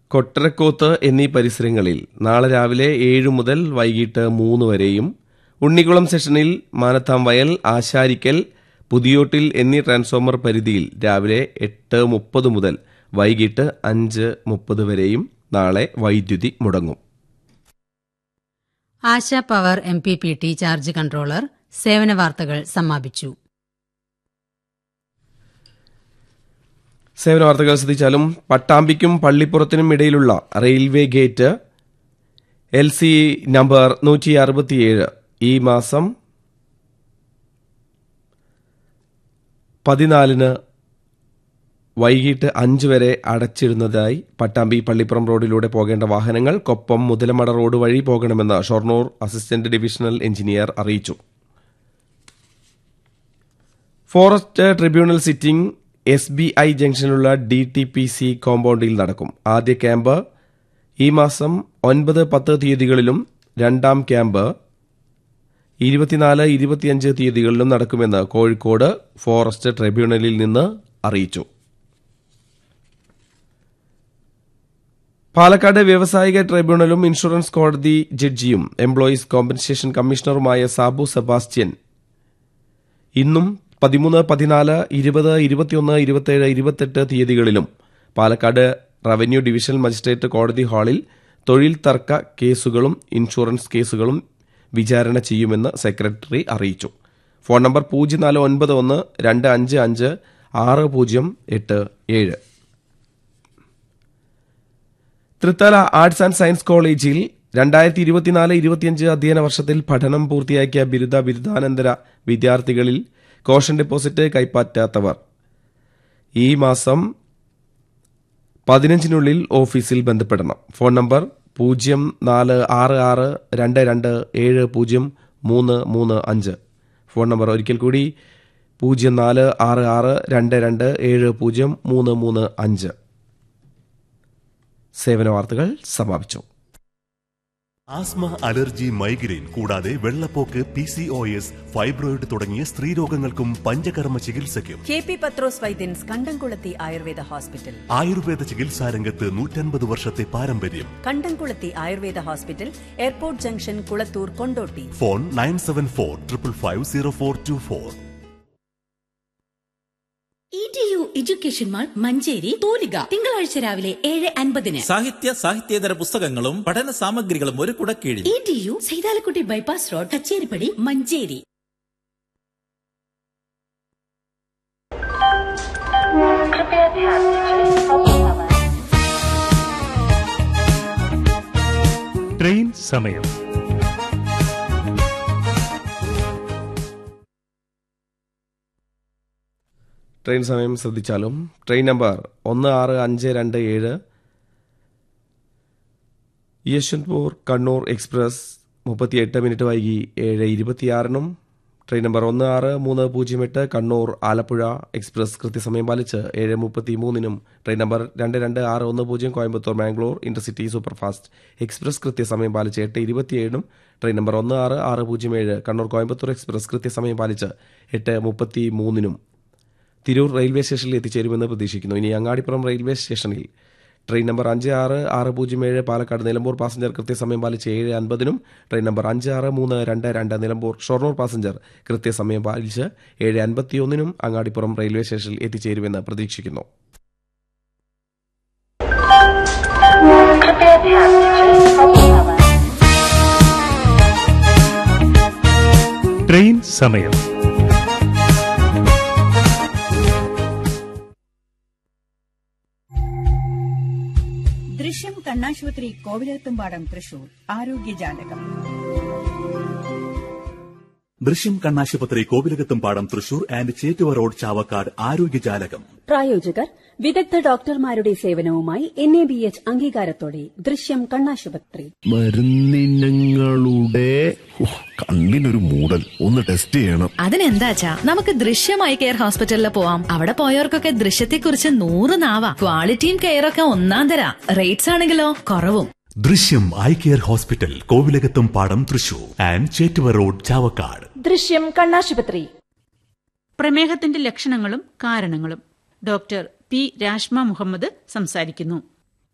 കൊട്ടരക്കോത്ത് എന്നീ പരിസരങ്ങളിൽ നാളെ രാവിലെ ഏഴ് മുതൽ വൈകിട്ട് മൂന്ന് വരെയും ഉണ്ണിക്കുളം സെഷനിൽ മാനത്താം വയൽ ആശാരിക്കൽ പുതിയോട്ടിൽ എന്നീ ട്രാൻസ്ഫോമർ പരിധിയിൽ രാവിലെ എട്ട് മുപ്പത് മുതൽ വൈകിട്ട് അഞ്ച് മുപ്പത് വരെയും നാളെ വൈദ്യുതി മുടങ്ങും ആശ power M P P T charge controller സേവന വാർത്തകൾ സമാപിച്ചു സേവന വാർത്തകൾ ശ്രദ്ധിച്ചാലും പട്ടാമ്പിക്കും പള്ളിപ്പുറത്തിനും ഇടയിലുള്ള railway gate L C number നൂറ്റി അറുപത്തിയേഴ് ഈ മാസം പതിനാലിന് വൈകിട്ട് അഞ്ച് വരെ അടച്ചിടുന്നതായി പട്ടാമ്പി പള്ളിപ്പുറം റോഡിലൂടെ പോകേണ്ട വാഹനങ്ങൾ കൊപ്പം മുതലമട റോഡ് വഴി പോകണമെന്ന് ഷൊർണൂർ അസിസ്റ്റന്റ് ഡിവിഷണൽ എഞ്ചിനീയർ അറിയിച്ചു forest tribunal sitting S B I ജംഗ്ഷനിലുള്ള ഡി ടി പി സി കോമ്പൗണ്ടിൽ നടക്കും ആദ്യ ക്യാമ്പ് ഈ മാസം ഒൻപത് പത്ത് തീയതികളിലും രണ്ടാം ക്യാമ്പ് ഇരുപത്തിനാല് ഇരുപത്തിയഞ്ച് തീയതികളിലും നടക്കുമെന്ന് കോഴിക്കോട് ഫോറസ്റ്റ് ട്രിബ്യൂണലിൽ നിന്ന് അറിയിച്ചു പാലക്കാട് വ്യവസായിക ട്രൈബ്യൂണലും ഇൻഷുറൻസ് കോടതി ജഡ്ജിയും എംപ്ലോയീസ് കോമ്പൻസേഷൻ കമ്മീഷണറുമായ സാബു സെബാസ്റ്റ്യൻ ഇന്നും പതിമൂന്ന് പതിനാല് ഇരുപത് ഇരുപത്തിയൊന്ന് ഇരുപത്തിയേഴ് ഇരുപത്തെട്ട് തീയതികളിലും പാലക്കാട് റവന്യൂ ഡിവിഷണൽ മജിസ്ട്രേറ്റ് കോടതി ഹാളിൽ തൊഴിൽ തർക്ക കേസുകളും ഇൻഷുറൻസ് കേസുകളും വിചാരണ ചെയ്യുമെന്ന് സെക്രട്ടറി അറിയിച്ചു ഫോൺ നമ്പർ പൂജ്യം നാല് ഒൻപത് ഒന്ന് രണ്ട് അഞ്ച് അഞ്ച് ആറ് പൂജ്യം എട്ട് ഏഴ് തൃത്തല ആർട്സ് ആൻഡ് സയൻസ് കോളേജിൽ രണ്ടായിരത്തി ഇരുപത്തിനാല് ഇരുപത്തിയഞ്ച് അധ്യയന വർഷത്തിൽ പഠനം പൂർത്തിയാക്കിയ ബിരുദ ബിരുദാനന്തര വിദ്യാർത്ഥികളിൽ കോഷൻ ഡെപ്പോസിറ്റ് കൈപ്പറ്റാത്തവർ ഈ മാസം പതിനഞ്ചിനുള്ളിൽ ഓഫീസിൽ ബന്ധപ്പെടണം ഫോൺ നമ്പർ പൂജ്യം നാല് ആറ് ആറ് രണ്ട് രണ്ട് ഏഴ് പൂജ്യം മൂന്ന് മൂന്ന് അഞ്ച് ഫോൺ നമ്പർ ഒരിക്കൽ കൂടി പൂജ്യം നാല് ആറ് ആറ് രണ്ട് രണ്ട് ഏഴ് പൂജ്യം മൂന്ന് മൂന്ന് അഞ്ച് സേവന വാർത്തകൾ സമാപിച്ചു ആസ്മ അലർജി മൈഗ്രെയിൻ കൂടാതെ വെള്ളപ്പോക്ക് P C O S fibroid തുടങ്ങിയ സ്ത്രീരോഗങ്ങൾക്കും പഞ്ചകർമ്മ ചികിത്സയ്ക്കും കെ പി പത്രോസ് വൈദ്യൻസ് കണ്ടംകുളത്തി ആയുർവേദ ഹോസ്പിറ്റൽ ആയുർവേദ ചികിത്സാ രംഗത്ത് നൂറ്റൻപത് വർഷത്തെ പാരമ്പര്യം Kandamkulathi Ayurveda hospital airport junction Kulathur Kondotty phone nine seven four triple five zero four two four E T U education mall Manjeri Thoolika തിങ്കളാഴ്ച രാവിലെ ഏഴ് അൻപതിന് സാഹിത്യ സാഹിത്യേതര പുസ്തകങ്ങളും പഠന സാമഗ്രികളും ഒരു കുടക്കീഴിൽ E T U Saithalakutty bypass road Kacheripadi Manjeri train സമയം ട്രെയിൻ സമയം ശ്രദ്ധിച്ചാലും ട്രെയിൻ നമ്പർ ഒന്ന് ആറ് അഞ്ച് രണ്ട് ഏഴ് യശ്വന്ത്പൂർ കണ്ണൂർ എക്സ്പ്രസ് മുപ്പത്തിയെട്ട് മിനിറ്റ് വൈകി ഏഴ് ഇരുപത്തിയാറിനും ട്രെയിൻ നമ്പർ ഒന്ന് ആറ് മൂന്ന് പൂജ്യം എട്ട് കണ്ണൂർ ആലപ്പുഴ എക്സ്പ്രസ് കൃത്യസമയം പാലിച്ച് ഏഴ് മുപ്പത്തി മൂന്നിനും ട്രെയിൻ നമ്പർ രണ്ട് രണ്ട് ആറ് ഒന്ന് പൂജ്യം Coimbatore Mangalore intercity superfast express കൃത്യസമയം പാലിച്ച് എട്ട് ഇരുപത്തിയേഴിനും ട്രെയിൻ നമ്പർ ഒന്ന് ആറ് ആറ് പൂജ്യം ഏഴ് കണ്ണൂർ കോയമ്പത്തൂർ എക്സ്പ്രസ് കൃത്യസമയം പാലിച്ച് എട്ട് മുപ്പത്തി മൂന്നിനും തിരൂർ റെയിൽവേ സ്റ്റേഷനിൽ എത്തിച്ചേരുമെന്ന് പ്രതീക്ഷിക്കുന്നു ഇനി അങ്ങാടിപ്പുറം റെയിൽവേ സ്റ്റേഷനിൽ ട്രെയിൻ നമ്പർ അഞ്ച് ആറ് ആറ് പൂജ്യം ഏഴ് പാലക്കാട് നിലമ്പൂർ പാസഞ്ചർ കൃത്യസമയം പാലിച്ച് ഏഴ് അൻപതിനും ട്രെയിൻ നമ്പർ അഞ്ച് ആറ് മൂന്ന് രണ്ട് രണ്ട് നിലമ്പൂർ ഷൊർണൂർ പാസഞ്ചർ കൃത്യസമയം പാലിച്ച് ഏഴ് അൻപത്തിയൊന്നിനും അങ്ങാടിപ്പുറം റെയിൽവേ സ്റ്റേഷനിൽ എത്തിച്ചേരുമെന്ന് പ്രതീക്ഷിക്കുന്നു ട്രെയിൻ സമയം ദൃശ്യം കണ്ണാശുപത്രി കോവിലത്തുംപാടം തൃശൂർ ആരോഗ്യജാലകം ദൃശ്യം കണ്ണാശുപത്രി Kovilakathumpadam Thrissur and Chettuva road Chavakkad ആരോഗ്യജാലകം പ്രായോജകർ വിദഗ്ധ ഡോക്ടർമാരുടെ സേവനവുമായി എൻ എ ബി എച്ച് അംഗീകാരത്തോടെ ദൃശ്യം കണ്ണാശുപത്രി മരുന്നിനങ്ങളുടെ ഉഹ്, കണ്ണിനൊരു മൂടൽ ഒന്ന് ടെസ്റ്റ് ചെയ്യണം അതിനെന്താച്ചാ നമുക്ക് ദൃശ്യമായി കെയർ ഹോസ്പിറ്റലിൽ പോവാം അവിടെ പോയവർക്കൊക്കെ ദൃശ്യത്തെക്കുറിച്ച് നൂറ് നാവാ ക്വാളിറ്റിയും കെയറൊക്കെ ഒന്നാം തരാ റേറ്റ്സ് ആണെങ്കിലോ കുറവും ദൃശ്യം eye care hospital Kovilakathumpadam Thrissur and Chettuva road Chavakkad Drishyam കണ്ണാശുപത്രി പ്രമേഹത്തിന്റെ ലക്ഷണങ്ങളും കാരണങ്ങളും ഡോക്ടർ പി രാഷ്മ മുഹമ്മദ് സംസാരിക്കുന്നു